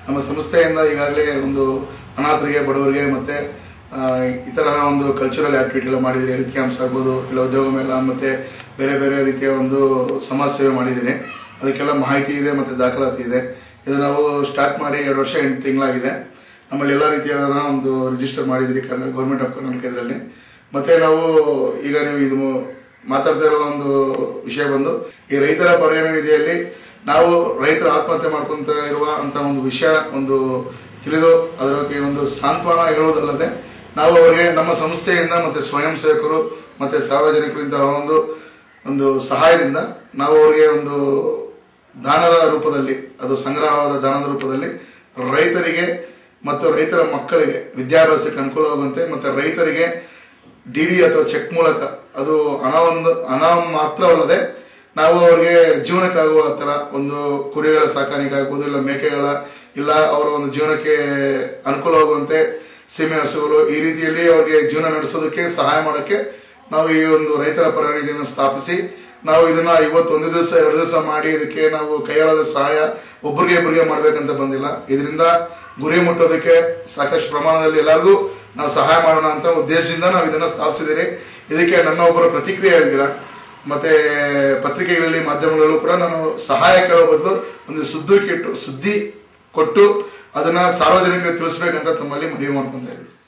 ನಮ್ಮ ಸಂಸ್ಥೆಯಿಂದ ಈಗಾಗಲೇ ಒಂದು ಅನಾಥರಿಗೆ ಬಡವರಿಗೆ ಮತ್ತೆ ಆ, ಈ ತರಹ ಒಂದು ಕಲ್ಚರಲ್ ಆಕ್ಟಿವಿಟಿ ಎಲ್ಲ ಮಾಡಿದ್ದೀನಿ ಹೆಲ್ತ್ ಕ್ಯಾಂಪ್ಸ್ ಆಗ್ಬೋದು ಇಲ್ಲ ಉದ್ಯೋಗ ಮೇಳ ಮತ್ತೆ ಬೇರೆ ಬೇರೆ ರೀತಿಯ ಒಂದು ಸಮಾಜ ಸೇವೆ ಮಾಡಿದ್ದೀನಿ ಅದಕ್ಕೆಲ್ಲ ಮಾಹಿತಿ ಇದೆ ಮತ್ತೆ ದಾಖಲಾತಿ ಇದೆ ಇದು ನಾವು ಸ್ಟಾರ್ಟ್ ಮಾಡಿ ಎರಡು ವರ್ಷ ಎಂಟು ತಿಂಗಳಾಗಿದೆ ನಮ್ಮಲ್ಲಿ ಎಲ್ಲ ರೀತಿಯಾದ ಒಂದು ರಿಜಿಸ್ಟರ್ ಮಾಡಿದ್ದೀರಿ ಗೌರ್ಮೆಂಟ್ ಆಫ್ ಕರ್ನಾಟಕ ಇದರಲ್ಲಿ ಮತ್ತೆ ನಾವು ಈಗ ನೀವು ಇದು ಮಾತಾಡ್ತಾ ಇರೋ ಒಂದು ವಿಷಯ ಬಂದು ಈ ರೈತರ ಪರಿಗಣ ನಿಧಿಯಲ್ಲಿ ನಾವು ರೈತರ ಆತ್ಮಹತ್ಯೆ ಮಾಡ್ಕೊಂತ ಇರುವ ಅಂತ ಒಂದು ವಿಷಯ ಒಂದು ತಿಳಿದು ಅದರ ಬಗ್ಗೆ ಒಂದು ಸಾಂತ್ವನ ಹೇಳುವುದಲ್ಲದೆ ನಾವು ಅವರಿಗೆ ನಮ್ಮ ಸಂಸ್ಥೆಯಿಂದ ಮತ್ತೆ ಸ್ವಯಂ ಸೇವಕರು ಮತ್ತೆ ಸಾರ್ವಜನಿಕರಿಂದ ಒಂದು ಒಂದು ಸಹಾಯದಿಂದ ನಾವು ಅವರಿಗೆ ಒಂದು ದಾನದ ರೂಪದಲ್ಲಿ ಅದು ಸಂಗ್ರಹವಾದ ದಾನದ ರೂಪದಲ್ಲಿ ರೈತರಿಗೆ ಮತ್ತು ರೈತರ ಮಕ್ಕಳಿಗೆ ವಿದ್ಯಾಭ್ಯಾಸಕ್ಕೆ ಅನುಕೂಲವಾಗುವಂತೆ ಮತ್ತೆ ರೈತರಿಗೆ ಡಿಡಿ ಅಥವಾ ಚೆಕ್ ಮೂಲಕ ಅದು ಹಣ ಒಂದು ಹಣ ಮಾತ್ರವಲ್ಲದೆ ನಾವು ಅವರಿಗೆ ಜೀವನಕ್ಕಾಗುವ ತರ ಒಂದು ಕುರಿಗಳ ಸಾಕಾಣಿಕೆ ಆಗ್ಬೋದು ಇಲ್ಲ ಮೇಕೆಗಳ ಇಲ್ಲ ಅವರ ಒಂದು ಜೀವನಕ್ಕೆ ಅನುಕೂಲವಾಗುವಂತೆ ಸೀಮೆ ಹಸುಗಳು ಈ ರೀತಿಯಲ್ಲಿ ಅವರಿಗೆ ಜೀವನ ನಡೆಸೋದಕ್ಕೆ ಸಹಾಯ ಮಾಡೋಕ್ಕೆ ನಾವು ಈ ಒಂದು ರೈತರ ಪರನಿಧಿಯನ್ನು ಸ್ಥಾಪಿಸಿ ನಾವು ಇದನ್ನ ಇವತ್ತು ಒಂದು ದಿವಸ ಎರಡು ದಿವಸ ಮಾಡಿ ಇದಕ್ಕೆ ನಾವು ಕೈಯಾಳದ ಸಹಾಯ ಒಬ್ಬರಿಗೆ ಇಬ್ಬರಿಗೆ ಮಾಡ್ಬೇಕಂತ ಬಂದಿಲ್ಲ ಇದರಿಂದ ಗುರಿ ಮುಟ್ಟೋದಕ್ಕೆ ಸಾಕಷ್ಟು ಪ್ರಮಾಣದಲ್ಲಿ ಎಲ್ಲರಿಗೂ ನಾವು ಸಹಾಯ ಮಾಡೋಣ ಅಂತ ಉದ್ದೇಶದಿಂದ ನಾವು ಇದನ್ನ ಸ್ಥಾಪಿಸಿದ್ದೀರಿ ಇದಕ್ಕೆ ನನ್ನ ಒಬ್ಬರ ಪ್ರತಿಕ್ರಿಯೆ ಹೇಳ್ತೀರಾ ಮತ್ತೆ ಪತ್ರಿಕೆಗಳಲ್ಲಿ ಮಾಧ್ಯಮಗಳಲ್ಲೂ ಕೂಡ ನಾನು ಸಹಾಯ ಕೇಳೋ ಬದಲು ಒಂದು ಸುದ್ದಿ ಕೆಟ್ಟು ಸುದ್ದಿ ಕೊಟ್ಟು ಅದನ್ನ ಸಾರ್ವಜನಿಕರಿಗೆ ತಿಳಿಸ್ಬೇಕಂತ ತಮ್ಮಲ್ಲಿ ಮನವಿ ಮಾಡ್ಕೊಂತ ಇದ್ದೀನಿ